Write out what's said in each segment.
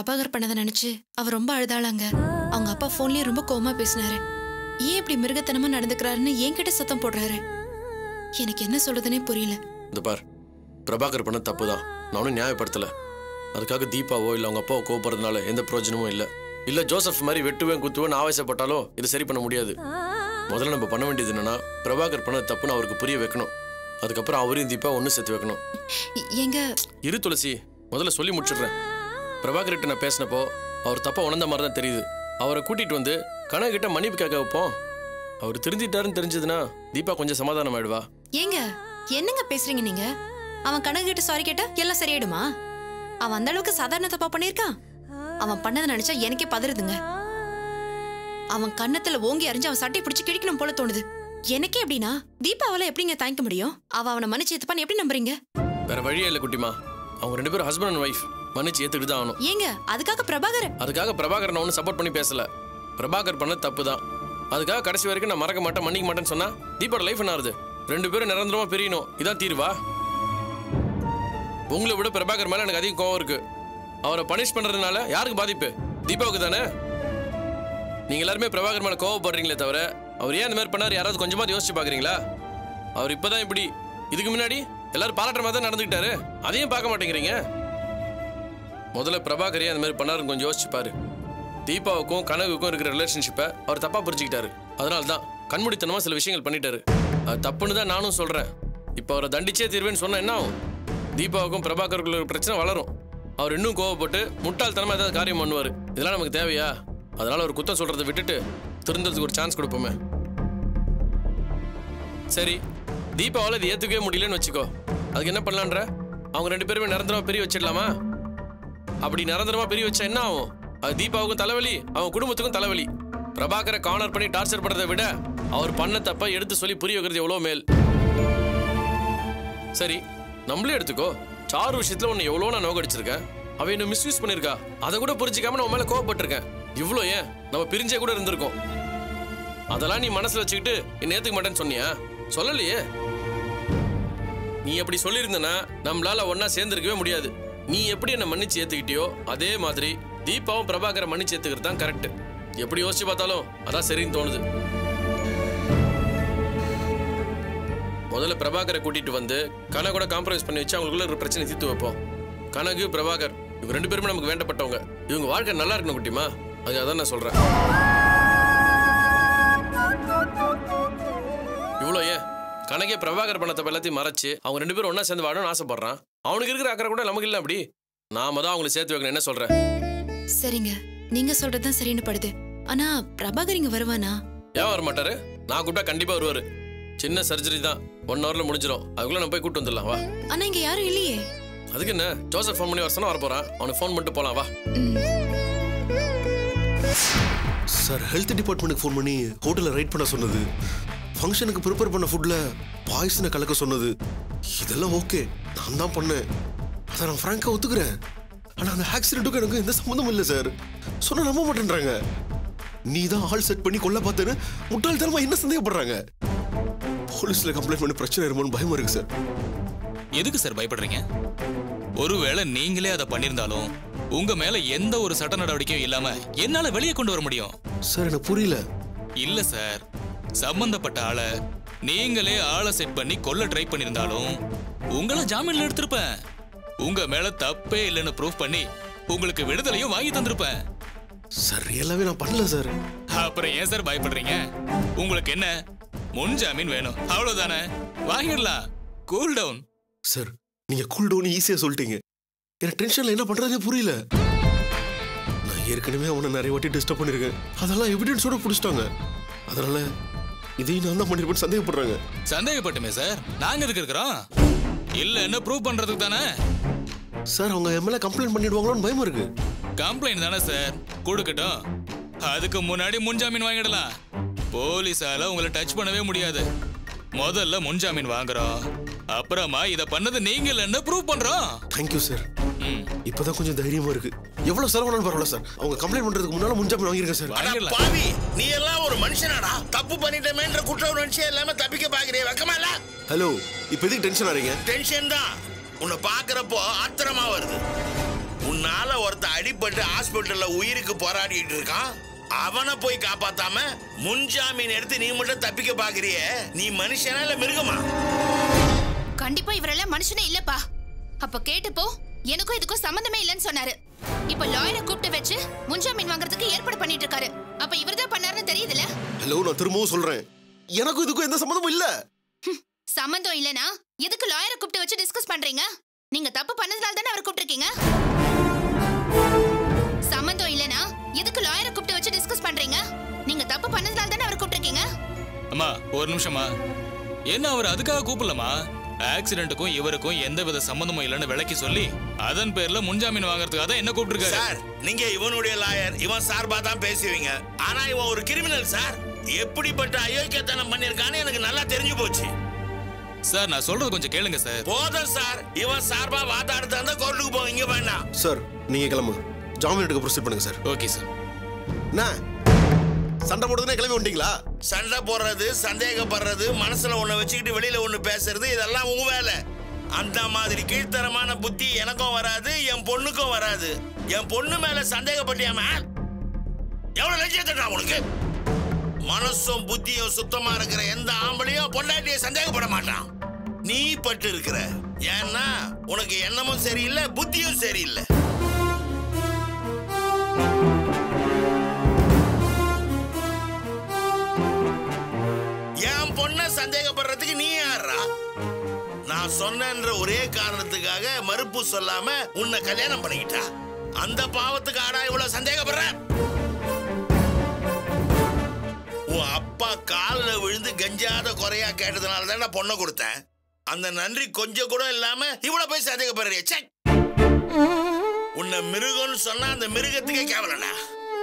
பிரபாகர் பண்ணதை நினைச்சு அவ ரொம்ப அழுதாளாங்க அவங்க அப்பா போன்லயே ரொம்ப கோமா பேசினாரு ஏன் இப்படி மிருகத்தனமா நடந்துக்கிறாருன்னு என்கிட்ட சத்தம் போடுறாரு எனக்கு என்ன சொல்றதுனே புரியல இந்த பார் பிரபாகர் பண்ண தப்பு தான் நானும் நியாயப்படுத்தல அதுக்காக தீபாவோ இல்லை அவங்க அப்பாவோ கோபப்படுறதுனால எந்த பிரயோஜனமும் இல்லை இல்லை ஜோசப் மாதிரி வெட்டுவேன் குத்துவேன் ஆவேசப்பட்டாலும் இது சரி பண்ண முடியாது முதல்ல நம்ம பண்ண வேண்டியது என்னன்னா பிரபாகர் பண்ண தப்புன்னு அவருக்கு புரிய வைக்கணும் அதுக்கப்புறம் அவரையும் தீபா ஒன்று சேர்த்து வைக்கணும் எ- எங்க இரு துளசி முதல்ல சொல்லி முடிச்சிடுறேன் பிரபாகர்கிட்ட நான் பேசினப்போ அவர் தப்பா உணர்ந்த மாதிரி தான் தெரியுது அவரை கூட்டிட்டு வந்து கனகிட்ட மன்னிப்பு கேட்க வைப்போம் அவர் தெரிஞ்சிட்டாருன்னு தெரிஞ்சதுன்னா தீபா கொஞ்சம் சமாதானம் ஆயிடுவா ஏங்க என்னங்க பேசுறீங்க நீங்க அவன் கணக்கு கிட்ட சாரி கேட்டா எல்லாம் சரியாயிடுமா அவன் அந்த அளவுக்கு சாதாரண தப்பா பண்ணிருக்கான் அவன் பண்ணதை நினைச்சா எனக்கே பதறுதுங்க அவன் கன்னத்துல ஓங்கி அறிஞ்சு அவன் சட்டை பிடிச்சு கிழிக்கணும் போல தோணுது எனக்கே எப்படின்னா தீபாவளை எப்படிங்க தாங்கிக்க முடியும் அவ அவனை மன்னிச்சு ஏத்துப்பான்னு எப்படி நம்புறீங்க வேற வழியே இல்லை குட்டிமா அவங்க ரெண்டு பேரும் ஹஸ்பண்ட் அண்ட் ஒய்ஃப் மன்னிச்சு ஏத்துக்கிட்டு தான் ஆகணும் ஏங்க அதுக்காக பிரபாகர் அதுக்காக பிரபாகர் நான் ஒன்றும் சப்போர்ட் பண்ணி பேசல பிரபாகர் பண்ண தப்பு தான் அதுக்காக கடைசி வரைக்கும் நான் மறக்க மாட்டேன் மன்னிக்க மாட்டேன்னு சொன்னா தீபாவோட லைஃப் என்ன ஆகுது ரெண்டு பேரும் நிரந்தரமா பிரியணும் இதான் தீர்வா உங்களை விட பிரபாகர் மேல எனக்கு அதிக கோவம் இருக்கு அவரை பனிஷ் பண்றதுனால யாருக்கு பாதிப்பு தீபாவுக்கு தானே நீங்க எல்லாருமே பிரபாகர் மேல கோவப்படுறீங்களே தவிர அவர் ஏன் இந்த மாதிரி பண்ணாரு யாராவது கொஞ்சமாவது யோசிச்சு பாக்குறீங்களா அவர் இப்பதான் இப்படி இதுக்கு முன்னாடி எல்லாரும் பாராட்டுற மாதிரி தான் நடந்துக்கிட்டாரு அதையும் பார்க்க மாட்டேங்கிறீங்க முதல்ல பிரபாகரே அந்த மாதிரி பண்ணாருன்னு கொஞ்சம் யோசிச்சு பாரு தீபாவுக்கும் கனகுக்கும் இருக்கிற ரிலேஷன்ஷிப்பை அவர் தப்பா புரிஞ்சுக்கிட்டாரு அதனால தான் கண்மூடித்தனமா சில விஷயங்கள் பண்ணிட்டாரு அது தப்புன்னு தான் நானும் சொல்றேன் இப்போ அவரை தண்டிச்சே தீர்வேன்னு சொன்னா என்ன ஆகும் தீபாவுக்கும் பிரபாகருக்குள்ள ஒரு பிரச்சனை வளரும் அவர் இன்னும் கோவப்பட்டு முட்டாள்தனமா ஏதாவது காரியம் பண்ணுவார் இதெல்லாம் நமக்கு தேவையா அதனால ஒரு குத்தம் சொல்றதை விட்டுட்டு திருந்தறதுக்கு ஒரு சான்ஸ் கொடுப்போமே சரி தீபாவால் இது ஏத்துக்கவே முடியலன்னு வச்சுக்கோ அதுக்கு என்ன பண்ணலான்ற அவங்க ரெண்டு பேருமே நிரந்தரமா பிரிய வச்சிடலாமா அப்படி நிரந்தரமா பிரிய வச்சா என்ன ஆகும் அது தீபாவுக்கும் தலைவலி அவங்க குடும்பத்துக்கும் தலைவலி பிரபாகரை கார்னர் பண்ணி டார்ச்சர் பண்றதை விட அவர் பண்ண தப்ப எடுத்து சொல்லி புரிய வைக்கிறது எவ்வளோ மேல் சரி நம்மளே எடுத்துக்கோ சாரு விஷயத்துல உன்னை எவ்வளோ நான் நோக்கடிச்சிருக்கேன் அவ என்ன மிஸ்யூஸ் பண்ணிருக்கா அதை கூட புரிஞ்சுக்காம நான் உன் மேல கோவப்பட்டிருக்கேன் இவ்வளோ ஏன் நம்ம பிரிஞ்சே கூட இருந்திருக்கோம் அதெல்லாம் நீ மனசுல வச்சுக்கிட்டு என்ன ஏத்துக்க மாட்டேன்னு சொன்னியா சொல்லலையே நீ அப்படி சொல்லியிருந்தனா நம்மளால ஒன்னா சேர்ந்திருக்கவே முடியாது நீ எப்படி என்ன மன்னிச்சு ஏத்துக்கிட்டியோ அதே மாதிரி தீபாவும் பிரபாகரை மன்னிச்சு ஏத்துக்கிறது தான் கரெக்ட் எப்படி யோசிச்சு பார்த்தாலும் அதான் சரின்னு தோணுது முதல்ல பிரபாகரை கூட்டிட்டு வந்து கனகோட காம்ப்ரமைஸ் பண்ணி வச்சு அவங்களுக்குள்ள ஒரு பிரச்சனை தீர்த்து வைப்போம் கனகு பிரபாகர் இவங்க ரெண்டு பேருமே நமக்கு வேண்டப்பட்டவங்க இவங்க வாழ்க்கை நல்லா இருக்கணும் குட்டிமா அதுக்காக தான் நான் சொல்றேன் இவ்வளோ ஏன் கணக்கே பிரபாகர் பணத்தை எல்லாத்தையும் மறைச்சு அவங்க ரெண்டு பேரும் ஒண்ணா சேர்ந்து வாழணும்னு ஆசைப்படுறான் அவனுக்கு இருக்கிற அக்கறை கூட நமக்கு இல்லை அப்படி நாம தான் அவங்களை சேர்த்து வைக்கணும் என்ன சொல்றேன் சரிங்க நீங்க சொல்றதுதான் சரின்னு படுது ஆனா பிரபாகர் இங்க வருவானா ஏன் வர மாட்டாரு நான் கூப்பிட்டா கண்டிப்பா வருவாரு சின்ன சர்ஜரி தான் ஒன் ஹவர்ல முடிஞ்சிடும் அதுக்குள்ள நம்ம போய் கூட்டு வந்துடலாம் வா ஆனா இங்க யாரும் இல்லையே அதுக்கு என்ன ஜோசப் ஃபோன் பண்ணி வர சொன்னா வர போறான் அவனுக்கு ஃபோன் பண்ணிட்டு போலாம் வா ம். சார் ஹெல்த் டிபார்ட்மெண்ட்டுக்கு ஃபோன் பண்ணி ஹோட்டலில் ரைட் பண்ண சொன்னது ஃபங்க்ஷனுக்கு ப்ரிப்பேர் பண்ண ஃபுட்டில் பாய்சனை கலக்க சொன்னது இதெல்லாம் ஓகே நான் தான் பண்ணேன் அதை நான் ஃப்ராங்காக ஒத்துக்கிறேன் ஆனால் அந்த ஆக்சிடென்ட்டுக்கும் எனக்கு எந்த சம்மந்தமும் இல்லை சார் சொன்ன நம்ப மாட்டேன்றாங்க நீ தான் ஆள் செட் பண்ணி கொல்ல பார்த்தேன்னு முட்டாள்தனமா என்ன சந்தேகப்படுறாங்க போலீஸில் கம்ப்ளைண்ட் பண்ணி பிரச்சனை இருக்குமோன்னு பயமா இருக்கு சார் எதுக்கு சார் பயப்படுறீங்க ஒருவேளை நீங்களே அதை பண்ணியிருந்தாலும் உங்க மேல எந்த ஒரு சட்ட நடவடிக்கையும் இல்லாம என்னால வெளியே கொண்டு வர முடியும் சார் எனக்கு புரியல இல்ல சார் சம்பந்தப்பட்ட ஆளை நீங்களே ஆளை செட் பண்ணி கொல்ல ட்ரை பண்ணியிருந்தாலும் உங்களை ஜாமீன்ல எடுத்திருப்பேன் உங்க மேல தப்பே இல்லைன்னு ப்ரூஃப் பண்ணி உங்களுக்கு விடுதலையும் வாங்கி தந்திருப்பேன் சார் ரியலாவே நான் பண்ணல சார் அப்புறம் ஏன் சார் பயப்படுறீங்க உங்களுக்கு என்ன முன் ஜாமீன் வேணும் அவ்வளவுதானே வாங்கிடலாம் கூல் டவுன் சார் நீங்க கூல் டவுன் ஈஸியா சொல்லிட்டீங்க எனக்கு டென்ஷன்ல என்ன பண்றதே புரியல நான் ஏற்கனவே அவனை நிறைய வாட்டி டிஸ்டர்ப் பண்ணிருக்கேன் அதெல்லாம் எவிடன்ஸோட பிடிச்சிட்டாங்க அதனால இதையும் நான் தான் பண்ணிருப்பேன்னு சந்தேகப்படுறாங்க சந்தேகப்பட்டுமே சார் நாங்க எதுக்கு இருக்கிறோம் இல்ல என்ன ப்ரூவ் பண்றதுக்கு தானே சார் அவங்க எம்எல்ஏ கம்ப்ளைண்ட் பண்ணிடுவாங்களோன்னு பயமா இருக்கு கம்ப்ளைண்ட் தானே சார் கொடுக்கட்டும் அதுக்கு முன்னாடி முன்ஜாமீன் வாங்கிடலாம் போலீஸால உங்களை டச் பண்ணவே முடியாது முதல்ல முன்ஜாமீன் வாங்குறோம் அப்புறமா இத பண்ணது நீங்க இல்லைன்னு ப்ரூவ் பண்றோம் தேங்க்யூ சார் ம், இப்பதான் கொஞ்சம் தைரியமா இருக்கு எவ்வளவு செலவானாலும் பரவாயில்ல சார் அவங்க கம்ப்ளைண்ட் பண்றதுக்கு முன்னால முன்ஜாமீன் வாங்கிருக்கேன் சார் அட வாங்கிடலாம் பாவி நீ எல்லாம் ஒரு மனுஷனாடா தப்பு பண்ணிட்டமேன்ற குற்ற உணர்ச்சி எல்லாமே தப்பிக்க பாக்குறே வெக்கமா இல்ல ஹலோ இப்போ எதுக்கு டென்ஷன் ஆறீங்க டென்ஷன் தான் உன்னை பாக்குறப்போ ஆத்திரமா வருது உன்னை உன்னால ஒருத்த அடிபட்டு ஹாஸ்பிட்டல்ல உயிருக்கு போராடிட்டு இருக்கான் அவனை போய் காப்பாத்தாம முன்ஜாமீன் எடுத்து நீ மட்டும் தப்பிக்க பாக்குறியே நீ மனுஷனா இல்ல மிருகமா கண்டிப்பா இவரெல்லாம் மனுஷனே இல்லப்பா அப்ப கேட்டப்போ எனக்கும் இதுக்கும் சம்மந்தமே இல்லைன்னு சொன்னாரு இப்ப லாயரை கூப்பிட்டு வச்சு முன்ஜாமீன் வாங்குறதுக்கு ஏற்பாடு பண்ணிட்டு இருக்காரு அப்ப இவர்தான் பண்ணாருன்னு தெரியுதுல ஹலோ நான் திரும்பவும் சொல்றேன் எனக்கும் இதுக்கும் எந்த சம்மந்தமும் இல்ல சம்மந்தம் இல்லனா எதுக்கு லாயரை கூப்பிட்டு வச்சு டிஸ்கஸ் பண்றீங்க நீங்க தப்பு பண்ணதுனால தானே அவர் கூப்பிட்டிருக்கீங்க சம்மந்தம் இல்லனா எதுக்கு லாயரை கூப்பிட்டு வச்சு டிஸ்கஸ் பண்றீங்க நீங்க தப்பு பண்ணதுனால தானே அவர் கூப்பிட்டிருக்கீங்க அம்மா ஒரு நிமிஷமா என்ன அவர் அதுக்காக கூப்பிடலமா ஆக்சிடென்ட்டுக்கும் இவருக்கும் எந்த வித சம்மந்தமும் இல்லைன்னு விளக்கி சொல்லி அதன் பேர்ல முன்ஜாமீன் வாங்குறதுக்காக தான் என்ன கூப்பிட்டுருக்காரு சார் நீங்க இவனுடைய லாயர் இவன் சார்பா தான் பேசுவீங்க ஆனா இவன் ஒரு கிரிமினல் சார் எப்படிப்பட்ட அயோக்கியத்தனம் பண்ணிருக்கான்னு எனக்கு நல்லா தெரிஞ்சு போச்சு சார் நான் சொல்றது கொஞ்சம் கேளுங்க சார் போதும் சார் இவன் சார்பா வாதாடுறதா இருந்தா கோர்ட்டுக்கு போவீங்க வேண்டாம் சார் நீங்க கிளம்பு ஜாமீன் எடுக்க ப்ரொசீட் பண்ணுங்க சார் ஓகே சார் என்ன சண்டை போடுறதுனே கிளம்பி வந்துட்டீங்களா சண்டை போடுறது சந்தேகப்படுறது மனசுல ஒண்ணு வச்சுக்கிட்டு வெளியில ஒண்ணு பேசுறது இதெல்லாம் உங்க வேலை அந்த மாதிரி கீழ்த்தரமான புத்தி எனக்கும் வராது என் பொண்ணுக்கும் வராது என் பொண்ணு மேல சந்தேகப்பட்டியாம எவ்வளவு லட்சியத்தா உனக்கு மனசும் புத்தியும் சுத்தமா இருக்கிற எந்த ஆம்பளையும் பொண்டாட்டிய சந்தேகப்பட மாட்டான் நீ பட்டு இருக்கிற ஏன்னா உனக்கு எண்ணமும் சரியில்லை புத்தியும் சரியில்லை என் பொண்ண சந்தேகப்படுறதுக்கு நீ யாரா நான் சொன்னன்ற ஒரே காரணத்துக்காக மறுப்பு சொல்லாம உன்னை கல்யாணம் பண்ணிக்கிட்டா அந்த பாவத்துக்கு ஆடா இவ்வளவு சந்தேகப்படுற உன் அப்பா காலில் விழுந்து கஞ்சாத குறையா கேட்டதுனால தான் நான் பொண்ணை கொடுத்தேன் அந்த நன்றி கொஞ்சம் கூட இல்லாம இவ்வளவு போய் சந்தேகப்படுறிய சே உன்னை மிருகம்னு சொன்னா அந்த மிருகத்துக்கே கேவலனா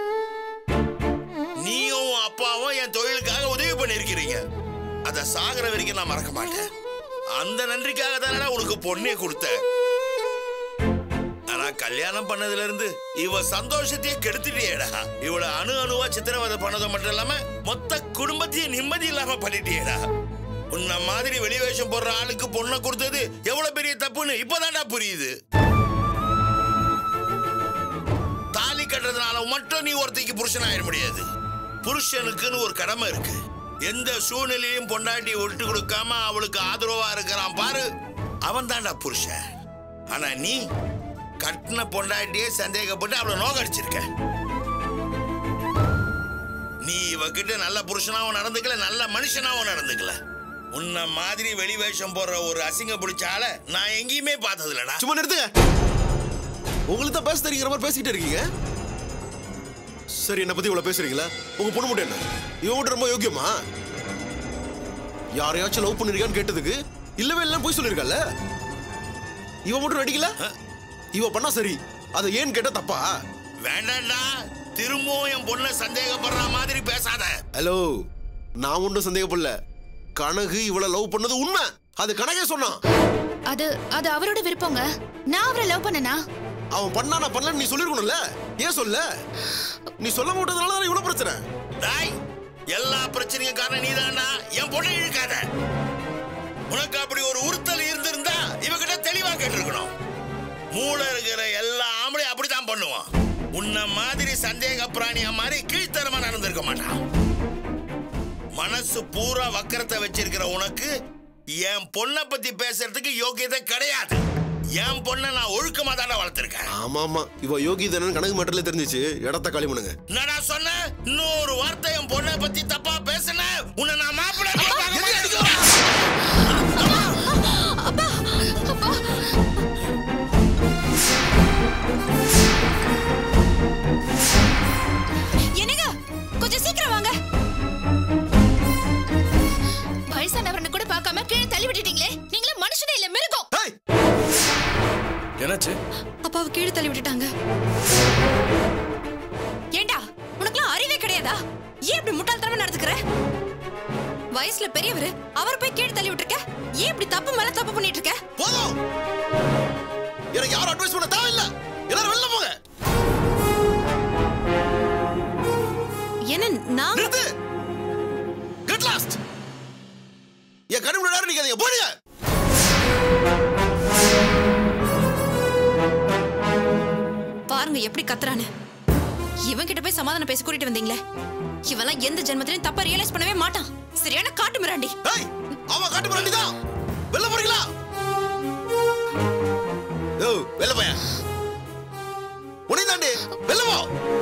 நீயும் உன் அப்பாவும் என் தொழிலுக்காக உதவி பண்ணிருக்கிறீங்க அத சாகர வரைக்கும் நான் மறக்க மாட்டேன் அந்த நன்றிக்காக தானே உனக்கு பொண்ணே கொடுத்தேன் ஆனா கல்யாணம் பண்ணதுல இருந்து இவ சந்தோஷத்தையே கெடுத்துட்டியேடா இவள அணு அணுவா சித்திரவதை பண்ணது மட்டும் இல்லாம மொத்த குடும்பத்தையும் நிம்மதி இல்லாம பண்ணிட்டியேடா உன்ன மாதிரி வெளிவேஷம் போடுற ஆளுக்கு பொண்ணை கொடுத்தது எவ்வளவு பெரிய தப்புன்னு இப்பதான்டா புரியுது தாலி கட்டுறதுனால மட்டும் நீ ஒருத்தைக்கு புருஷன் ஆயிட முடியாது புருஷனுக்குன்னு ஒரு கடமை இருக்கு எந்த சூழ்நிலையும் பொண்டாட்டி விட்டு கொடுக்காம அவளுக்கு ஆதரவா இருக்கிறான் பாரு அவன் தான்டா புருஷன் ஆனா நீ கட்டின பொண்டாட்டியே சந்தேகப்பட்டு அவளை நோக்கடிச்சிருக்க நீ இவகிட்ட நல்ல புருஷனாவும் நடந்துக்கல நல்ல மனுஷனாவும் நடந்துக்கல உன்ன மாதிரி வெளி வேஷம் போடுற ஒரு அசிங்க பிடிச்ச ஆளை நான் எங்கேயுமே பார்த்ததில்லடா சும்மா நிறுத்துங்க உங்களுக்கு தான் பேச தெரியுங்கிற மாதிரி பேசிக்கிட்டு இருக்கீங்க சரி என்னை பத்தி இவ்வளவு பேசுறீங்களா உங்க பொண்ணு மட்டும் என்ன இவன் மட்டும் ரொம்ப யோக்கியமா யாரையாச்சும் லவ் பண்ணிருக்கான்னு கேட்டதுக்கு இல்லவே இல்லைன்னு போய் சொல்லிருக்கல இவன் மட்டும் நடிக்கல இவ பண்ணா சரி அதை ஏன்னு கேட்டா தப்பா வேண்டாம்டா திரும்பவும் என் பொண்ணை சந்தேகப்படுற மாதிரி பேசாத ஹலோ நான் ஒன்றும் சந்தேகப்படல கனகு இவளை லவ் பண்ணது உண்மை அது கனகே சொன்னான் அது அது அவரோட விருப்பங்க நான் அவரை லவ் பண்ணனா அவன் பண்ணா நான் பண்ணலன்னு நீ சொல்லிருக்கணும்ல ஏன் சொல்ல நீ சொல்ல மாட்டதுனால தான் இவ்வளவு பிரச்சனை டாய் எல்லா பிரச்சனையும் காரணம் நீதானா என் பொண்ணை இழுக்காத உனக்கு அப்படி ஒரு உறுத்தல் இருந்திருந்தா இவகிட்ட தெளிவா கேட்டிருக்கணும் மூளை இருக்கிற எல்லா ஆம்பளையும் அப்படித்தான் பண்ணுவான் உன்ன மாதிரி சந்தேக பிராணியா மாதிரி கீழ்த்தரமா நடந்திருக்க மாட்டான் மனசு பூரா வக்கரத்தை வச்சிருக்கிற உனக்கு என் பொண்ணை பத்தி பேசுறதுக்கு யோகியதை கிடையாது என் பொண்ணை நான் ஒழுக்கமா தானே வளர்த்திருக்கேன் ஆமா ஆமா இவ யோகி தானே கணக்கு மட்டும் தெரிஞ்சிச்சு இடத்த காலி பண்ணுங்க என்னடா சொன்ன இன்னொரு வார்த்தை என் பொண்ணை பத்தி தப்பா பேசுன உன்னை நான் மாப்பிள்ளை என்னங்க கொஞ்சம் சீக்கிரம் வாங்க வயசானவரனை கூட பார்க்காம கீழே தள்ளி விட்டுட்டீங்களே நீங்களும் மனுஷனே இல்ல மிருகம் ஏய், என்னாச்சு அப்பாவை கீழே தள்ளி விட்டுட்டாங்க ஏண்டா உனக்குலாம் அறிவே கிடையாதா ஏன் இப்படி முட்டாள்தனமா நடந்துக்கிற வயசுல பெரியவர் அவர் போய் கீழே தள்ளி விட்டுருக்க ஏன் இப்படி தப்பு மேல தப்பு பண்ணிட்டு இருக்க போதும் எனக்கு யாரும் அட்வைஸ் பண்ண தேவையில்ல எல்லாரும் வெளில போங்க என்ன நான் நிறுத்து கெட் லாஸ்ட் என் கண்ணு முன்னாடி நிக்காதீங்க போடுங்க எப்படி கத்துறான்னு இவன் கிட்ட போய் சமாதானம் பேசி கூட்டிட்டு வந்தீங்களே இவன்லாம் எந்த ஜென்மத்திலையும் தப்பா ரியலைஸ் பண்ணவே மாட்டான் சரியான காட்டு மிராண்டி ஏய் அவன் காட்டு மிராண்டி தான் வெளில போறீங்களா ஓ வெளில போய உன்னை தாண்டி வெளில போ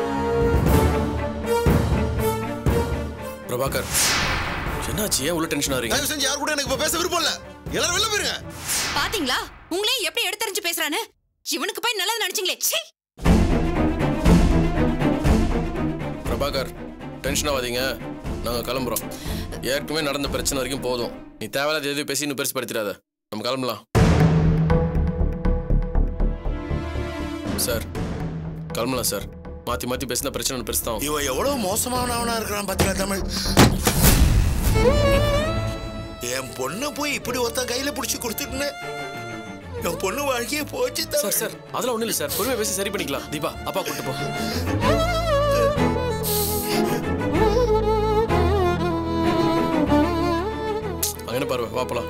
பிரபாகர் என்னாச்சு ஏன் உள்ள டென்ஷன் ஆறீங்க தயவு செஞ்சு யார் கூட எனக்கு இப்ப பேச விருப்பம் இல்ல எல்லாரும் வெளில போயிருங்க பாத்தீங்களா உங்களையும் எப்படி எடுத்தறிஞ்சு பேசுறானு இவனுக்கு போய் நல்லது நினைச்சீங்களே சீ பிரபாகர் டென்ஷன் ஆகாதீங்க நாங்க கிளம்புறோம் ஏற்கனவே நடந்த பிரச்சனை வரைக்கும் போதும் நீ தேவையில்லாத எதுவும் பேசி இன்னும் பெருசுப்படுத்திடாத நம்ம கிளம்பலாம் சார் கிளம்பலாம் சார் மாத்தி மாத்தி பேசினா பிரச்சனை பெருசு தான் இவன் எவ்வளவு மோசமானவனா இருக்கிறான் பாத்தீங்களா தமிழ் என் பொண்ணை போய் இப்படி ஒருத்தன் கையில புடிச்சு கொடுத்துட்டுன்னு என் பொண்ணு வாழ்க்கையே போச்சு தமிழ். சார் சார் அதெல்லாம் ஒண்ணும் இல்லை சார் பொறுமையா பேசி சரி பண்ணிக்கலாம் தீபா அப்பா கூட்டு போ அங்கே பாரு வா போலாம்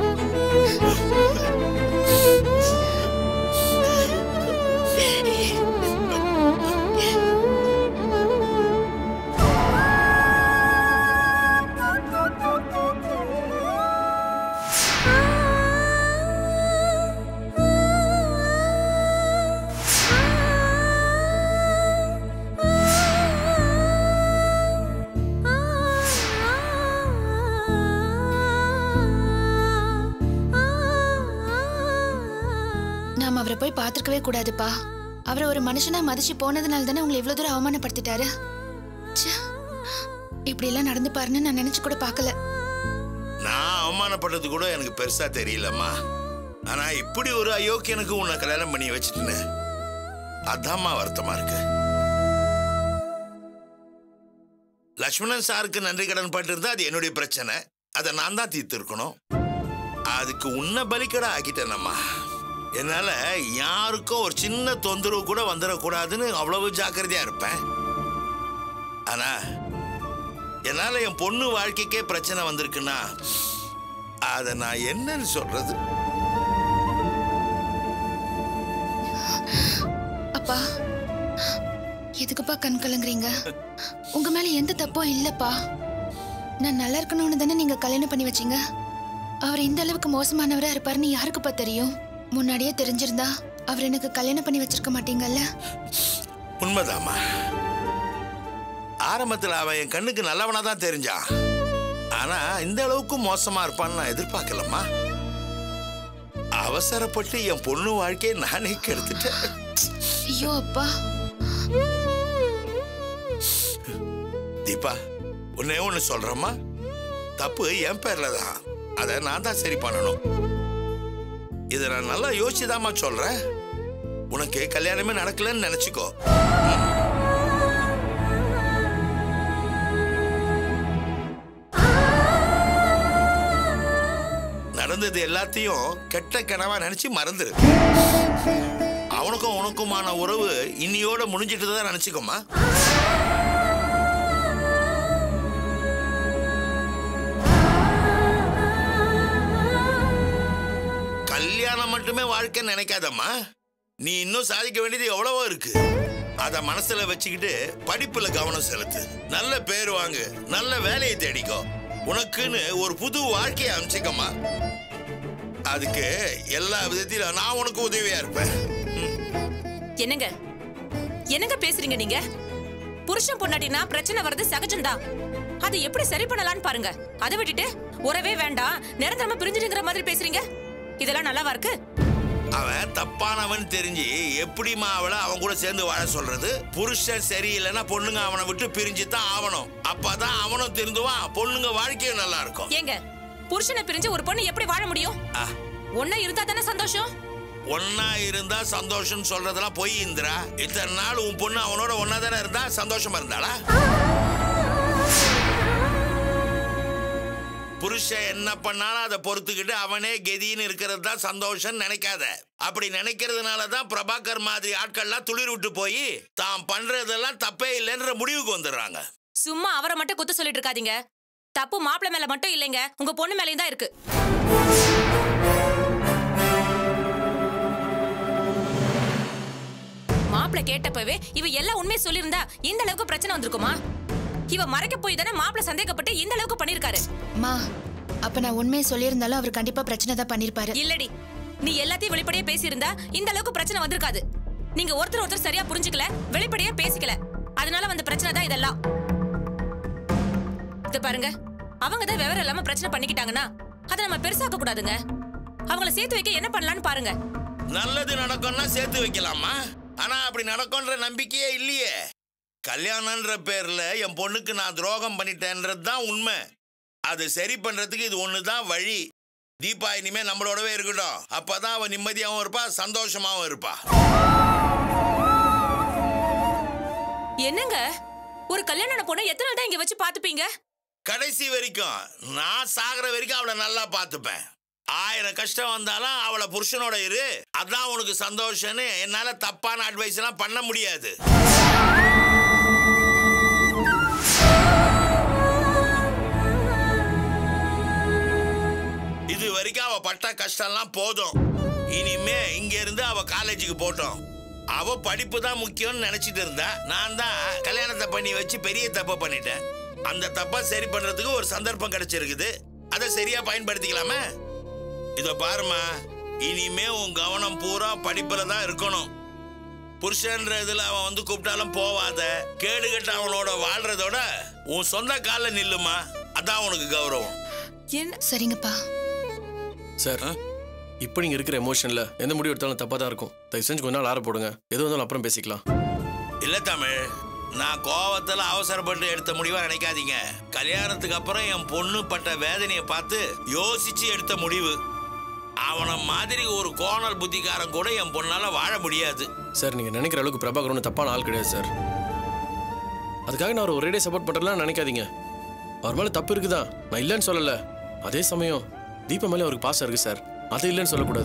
நாம அவரை போய் பார்த்திருக்கவே கூடாதுப்பா அவரை ஒரு மனுஷனா மதிச்சு போனதுனால தானே உங்களை இவ்வளவு தூரம் அவமானப்படுத்திட்டாரு ச்சே, இப்படி எல்லாம் நடந்து பாருன்னு நான் நினைச்சு கூட பார்க்கல நான் அவமானப்பட்டது கூட எனக்கு பெருசா தெரியலம்மா ஆனா இப்படி ஒரு அயோக்கியனுக்கு உன்னை கல்யாணம் பண்ணி வச்சுட்டேன்னு அதாம்மா வருத்தமா இருக்கு லக்ஷ்மணன் சாருக்கு நன்றி கடன் பட்டு இருந்தா அது என்னுடைய பிரச்சனை அதை நான் தான் தீர்த்து இருக்கணும் அதுக்கு உன்னை பலிக்கடா ஆக்கிட்டேனம்மா என்னால யாருக்கும் ஒரு சின்ன தொந்தரவு கூட வந்துடக்கூடாதுன்னு அவ்வளவு ஜாக்கிரதையா இருப்பேன் ஆனா என்னால என் பொண்ணு வாழ்க்கைக்கே பிரச்சனை வந்திருக்குன்னா அதை நான் என்னன்னு சொல்றது அப்பா எதுக்குப்பா கண் கலங்குறீங்க உங்க மேல எந்த தப்பும் இல்லப்பா நான் நல்லா இருக்கணும்னு தானே நீங்க கல்யாணம் பண்ணி வச்சீங்க அவர் இந்த அளவுக்கு மோசமானவரா இருப்பாருன்னு யாருக்குப்பா தெரியும் முன்னாடியே தெரிஞ்சிருந்தா அவர் எனக்கு கல்யாணம் பண்ணி வச்சிருக்க மாட்டீங்கல்ல உண்மைதாம்மா ஆரம்பத்தில் அவன் என் கண்ணுக்கு நல்லவனா தான் தெரிஞ்சான் ஆனா இந்த அளவுக்கு மோசமா இருப்பான்னு நான் எதிர்பார்க்கலம்மா அவசரப்பட்டு என் பொண்ணு வாழ்க்கையை நானே கெடுத்துட்டேன் ஐயோ அப்பா தீபா ஒன்னே ஒன்று சொல்றேம்மா தப்பு என் பேர்ல தான் அதை நான் தான் சரி பண்ணணும் இதை நான் நல்லா யோசிச்சுதாம்மா சொல்றேன் உனக்கு கல்யாணமே நடக்கலன்னு நினைச்சுக்கோ நடந்தது எல்லாத்தையும் கெட்ட கனவா நினைச்சு மறந்துரு அவனுக்கும் உனக்குமான உறவு இன்னியோட முடிஞ்சிட்டு தான் நினைச்சுக்கோமா கல்யாணம் மட்டுமே வாழ்க்கை நினைக்காதம்மா நீ இன்னும் சாதிக்க வேண்டியது எவ்வளவோ இருக்கு அத மனசுல வச்சுக்கிட்டு படிப்புல கவனம் செலுத்து நல்ல பேர் வாங்கு நல்ல வேலையை தேடிக்கோ உனக்குன்னு ஒரு புது வாழ்க்கையை அமைச்சுக்கம்மா அதுக்கு எல்லா விதத்திலும் நான் உனக்கு உதவியா இருப்பேன் என்னங்க என்னங்க பேசுறீங்க நீங்க புருஷன் பொண்டாட்டினா பிரச்சனை வர்றது சகஜம்தான் அது எப்படி சரி பண்ணலாம்னு பாருங்க அதை விட்டுட்டு உறவே வேண்டாம் நிரந்தரமா பிரிஞ்சுடுங்கிற மாதிரி பேசுறீங்க இதெல்லாம் நல்லாவா இருக்கு அவன் தப்பானவன் தெரிஞ்சு எப்படிம்மா அவளை அவன் கூட சேர்ந்து வாழ சொல்றது புருஷன் சரியில்லைன்னா பொண்ணுங்க அவனை விட்டு பிரிஞ்சு தான் ஆகணும் அப்பதான் அவனும் திருந்துவான் பொண்ணுங்க வாழ்க்கையும் நல்லா இருக்கும் ஏங்க புருஷனை பிரிஞ்சு ஒரு பொண்ணு எப்படி வாழ முடியும் ஆ, ஒண்ணா இருந்தா தானே சந்தோஷம் ஒன்னா இருந்தா சந்தோஷம் சொல்றதெல்லாம் பொய் இந்திரா இத்தனை நாள் உன் பொண்ணு அவனோட ஒன்னா தானே இருந்தா சந்தோஷமா இருந்தாளா புருஷன் என்ன பண்ணாலும் அதை பொறுத்துக்கிட்டு அவனே கெதின்னு இருக்கிறது தான் சந்தோஷம் நினைக்காத அப்படி நினைக்கிறதுனால தான் பிரபாகர் மாதிரி ஆட்கள்லாம் துளிர் விட்டு போய் தான் பண்றதெல்லாம் தப்பே இல்லைன்ற முடிவுக்கு வந்துடுறாங்க சும்மா அவரை மட்டும் குத்து சொல்லிட்டு இருக்காதீங்க தப்பு மாப்பிள்ளை மேல மட்டும் இல்லைங்க உங்க பொண்ணு மேலயும் தான் இருக்கு மாப்பிள்ளை சொல்றத கேட்டப்பவே இவ எல்லா உண்மையை சொல்லியிருந்தா இந்த அளவுக்கு பிரச்சனை வந்திருக்குமா இவ மறைக்க போய் தானே மாப்பிள்ள சந்தேகப்பட்டு இந்த அளவுக்கு பண்ணிருக்காரு மா அப்ப நான் உண்மையை சொல்லியிருந்தாலும் அவர் கண்டிப்பா பிரச்சனை தான் பண்ணிருப்பாரு இல்லடி நீ எல்லாத்தையும் வெளிப்படையா பேசியிருந்தா இந்த அளவுக்கு பிரச்சனை வந்திருக்காது நீங்க ஒருத்தர் ஒருத்தர் சரியா புரிஞ்சுக்கல வெளிப்படையா பேசிக்கல அதனால வந்த பிரச்சனை தான் இதெல்லாம் இது பாருங்க அவங்க தான் விவரம் இல்லாம பிரச்சனை பண்ணிக்கிட்டாங்கன்னா அதை நம்ம பெருசாக்க கூடாதுங்க அவங்கள சேர்த்து வைக்க என்ன பண்ணலாம்னு பாருங்க நல்லது நடக்கும்னா சேர்த்து வைக்கலாமா ஆனா அப்படி நடக்கும்ன்ற நம்பிக்கையே இல்லையே கல்யாணம்ன்ற பேர்ல என் பொண்ணுக்கு நான் துரோகம் பண்ணிட்டேன்றது தான் உண்மை அது சரி பண்றதுக்கு இது ஒன்று தான் வழி தீபா இனிமே நம்மளோடவே இருக்கட்டும் அப்பதான் அவ நிம்மதியாகவும் இருப்பா சந்தோஷமாவும் இருப்பா என்னங்க ஒரு கல்யாணம் பொண்ணு எத்தனை நாள் தான் இங்க வச்சு பாத்துப்பீங்க கடைசி வரைக்கும் நான் சாகிற வரைக்கும் அவளை நல்லா பார்த்துப்பேன் ஆயிரம் கஷ்டம் வந்தாலும் அவளை புருஷனோட இரு அதான் உனக்கு சந்தோஷம்னு என்னால தப்பான அட்வைஸ் எல்லாம் பண்ண முடியாது இது வரைக்கும் அவ பட்ட கஷ்டம்லாம் போதும் இனிமே இங்க இருந்து அவ காலேஜுக்கு போட்டோம் அவ படிப்பு தான் முக்கியம்னு நினைச்சிட்டு இருந்தா நான் தான் கல்யாணத்தை பண்ணி வச்சு பெரிய தப்பை பண்ணிட்டேன் அந்த தப்பை சரி பண்றதுக்கு ஒரு சந்தர்ப்பம் கிடைச்சிருக்குது அதை சரியா பயன்படுத்திக்கலாமே இதோ பாருமா இனிமே உன் கவனம் பூரா படிப்புல தான் இருக்கணும் புருஷன்ற இதுல அவன் வந்து கூப்பிட்டாலும் போவாத கேடு கட்ட அவனோட வாழ்றதோட உன் சொந்த காலில் நில்லுமா அதான் உனக்கு கௌரவம் என்ன சரிங்கப்பா சார் இப்போ நீங்கள் இருக்கிற எமோஷனில் எந்த முடிவு எடுத்தாலும் தப்பாக தான் இருக்கும் தயவு செஞ்சு கொஞ்ச நாள் ஆற போடுங்க எது வந்தாலும் அப்புறம் பேசிக்கலாம் இல்ல தமிழ் நான் கோவத்துல அவசரப்பட்டு எடுத்த முடிவா நினைக்காதீங்க கல்யாணத்துக்கு அப்புறம் என் பொண்ணு பட்ட வேதனையை பார்த்து யோசிச்சு எடுத்த முடிவு அவனை மாதிரி ஒரு கோணல் புத்திக்காரன் கூட என் பொண்ணால வாழ முடியாது சார் நீங்கள் நினைக்கிற அளவுக்கு பிரபாகர் ஒன்றும் தப்பான ஆள் கிடையாது சார் அதுக்காக நான் ஒரு ஒரேடியே சப்போர்ட் பண்ணுறலாம் நினைக்காதீங்க அவர் மேலே தப்பு இருக்குதா நான் இல்லைன்னு சொல்லலை அதே சமயம் தீபா மேலே அவருக்கு பாசம் இருக்கு சார் அது இல்லைன்னு சொல்லக்கூடாது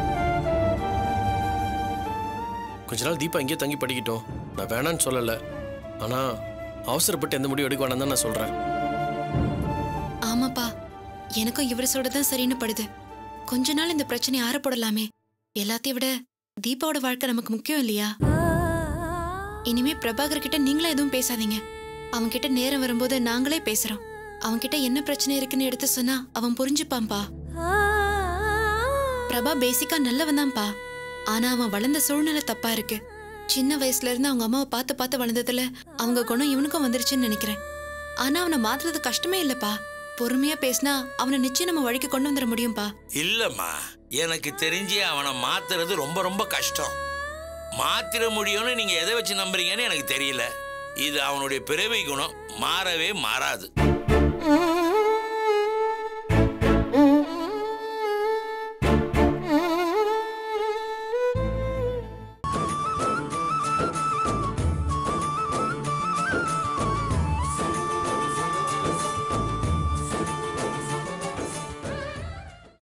கொஞ்ச நாள் தீபா இங்கேயே தங்கி படிக்கட்டும் நான் வேணான்னு சொல்லலை ஆனால் அவசரப்பட்டு எந்த முடிவு எடுக்க வேணாம் தான் நான் சொல்கிறேன் ஆமாப்பா எனக்கும் இவர் சொல்றதுதான் சரின்னு படுது கொஞ்ச நாள் இந்த பிரச்சனையை ஆறப்படலாமே எல்லாத்தையும் விட தீபாவோட வாழ்க்கை நமக்கு முக்கியம் இல்லையா இனிமே பிரபாகர் கிட்ட நீங்களா எதுவும் பேசாதீங்க அவன் கிட்ட நேரம் வரும்போது நாங்களே பேசுறோம் அவன் கிட்ட என்ன பிரச்சனை இருக்குன்னு எடுத்து சொன்னா அவன் புரிஞ்சுப்பான்பா பிரபா பேசிக்கா நல்லவன் தான்ப்பா ஆனா அவன் வளர்ந்த சூழ்நிலை தப்பா இருக்கு சின்ன வயசுல இருந்து அவங்க அம்மாவை பார்த்து பார்த்து வளர்ந்ததுல அவங்க குணம் இவனுக்கும் வந்துருச்சுன்னு நினைக்கிறேன் ஆனா அவனை மாத்துறது கஷ்டமே இல்லப்பா பொறுமையா பேசினா அவனை நிச்சயம் நம்ம வழிக்கு கொண்டு வந்துட முடியும்பா இல்லம்மா எனக்கு தெரிஞ்சு அவனை மாத்துறது ரொம்ப ரொம்ப கஷ்டம் மாத்திர முடியும்னு நீங்க எதை வச்சு நம்புறீங்கன்னு எனக்கு தெரியல இது அவனுடைய பிறவி குணம் மாறவே மாறாது